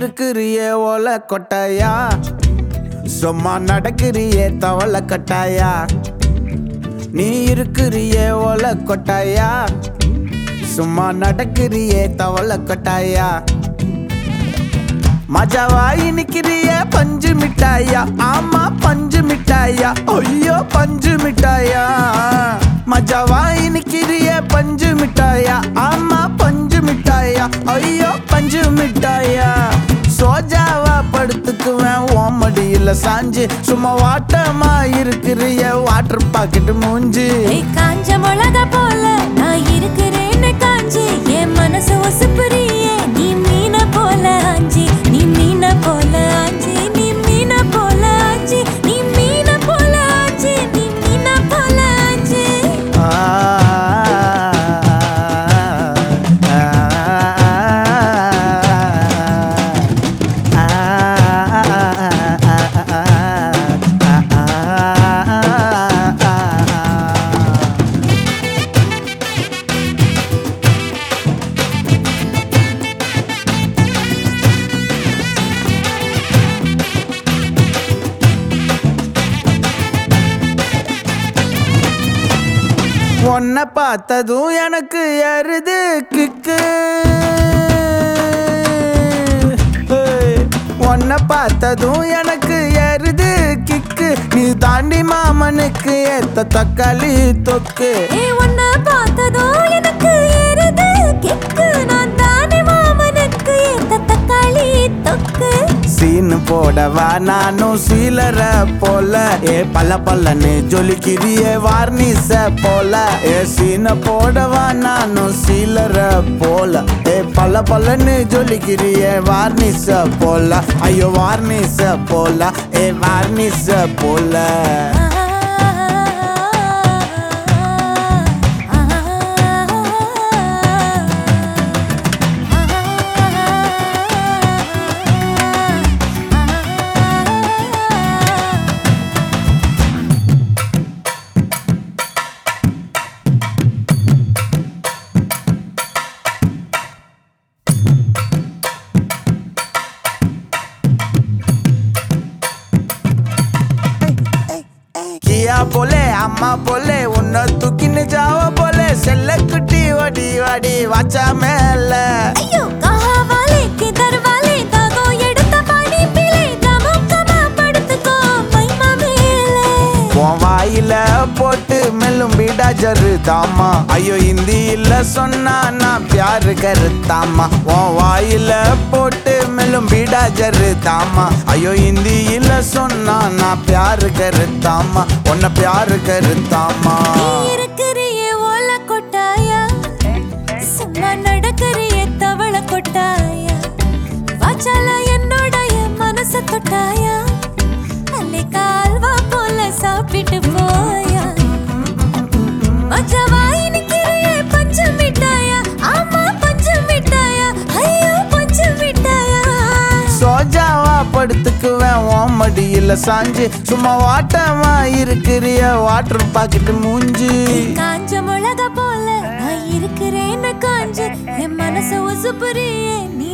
இருக்கிறியே ஓல கொட்டாயா சும்மா நடக்கிறியே தவள கட்டாயா நீ இருக்கிறியே ஓல கொட்டாயா சும்மா நடக்கிறியே தவள கொட்டாயா மஜாவாய் நிக்கிறிய பஞ்சு மிட்டாயா ஆமா பஞ்சு மிட்டாயா ஐயோ பஞ்சு மிட்டாயா மஜாவாய் நிக்கிறிய பஞ்சு மிட்டாயா ஆமா பஞ்சு மிட்டாயா ஐயோ பஞ்சு மிட்டாயா சோஜாவா படுத்துக்குவேன் ஓமடியில சாஞ்சு சும்மா வாட்டமா இருக்கிறிய வாட்டர் பாக்கெட் மூஞ்சி ஏய் காஞ்ச மிளகா போல நான் இருக்கிறேன்னு காஞ்சி என் மனசு உசுப்புறியே நீ மீன போல ஆஞ்சி நீ மீன போல ஆஞ்சி நீ மீன போல ஆஞ்சி நீ மீன போல ஆஞ்சி நீ மீன போல ஆஞ்சி ஆ, ஆ, உன்னை பார்த்ததும் எனக்கு எருது கிக்கு ஏய், உன்னை பார்த்ததும் எனக்கு எருது கிக்கு நீ தாண்டி மாமனுக்கு ஏத்த தக்காளி தொக்கு ஏய் உன்னை பார்த்ததோ எனக்கு ஏறுது கிக்கு நான் தானே மாமனுக்கு ஏத்த தக்காளி தொக்கு சீனு போடவா நானும் சீலர போல ஏ பல்ல பல்லன்னு ஜொலிக்கிறியே வார்னிச போல ஏ சீன போடவா நானும் சீலர போல ஏ பல்ல பல்லன்னு ஜொலிக்கிறியே வார்னிச போல ஐயோ வார்னிச போல ஏ வார்னிச போல கியா போலே அம்மா போலே உன்னை தூக்கின்னு ஜாவ போலே செல்ல குட்டி வடி வடி வாச்சா மேல ஐயோ கஹாவாலே கிதர்வாலே தாகோ எடுத்த பாடி பிளே தமுக்கமா படுத்துக்கோ மைமா மேலே உன் வாயில போட்டு மெல்லும் பீடா ஜரு தாமா ஐயோ ஹிந்தியில சொன்னா நான் பியாரு கருத்தாமா உன் வாயில போட்டு மெல்லும் பீடா ஜரு தாமா ஐயோ ஹிந்தியில சொன்னா நான் பியாரு கருத்தாமா உன்னை பியாரு கருத்தாமா நீ இருக்கிறியே ஓல கொட்டாயா சும்மா நடக்கறியே தவள கொட்டாயா வாச்சால என்னோடைய மனச தொட்டாயா அல்லே கால்வா போல சாப்பிட்டு போயா மஜாவாய் நிக்கிறியே பஞ்சு மிட்டாயா ஆமா பஞ்சு மிட்டாயா ஐயோ பஞ்சு மிட்டாயா சோஜாவா படுத்துக்குவேன் ஓம் மடியில சாஞ்சு சும்மா வாட்டமா இருக்கிறிய வாட்டர் பாக்கெட் மூஞ்சி காஞ்ச மிளகா போல நான் இருக்கிறேன்னு காஞ்சு என் மனச உசுப்புறியே நீ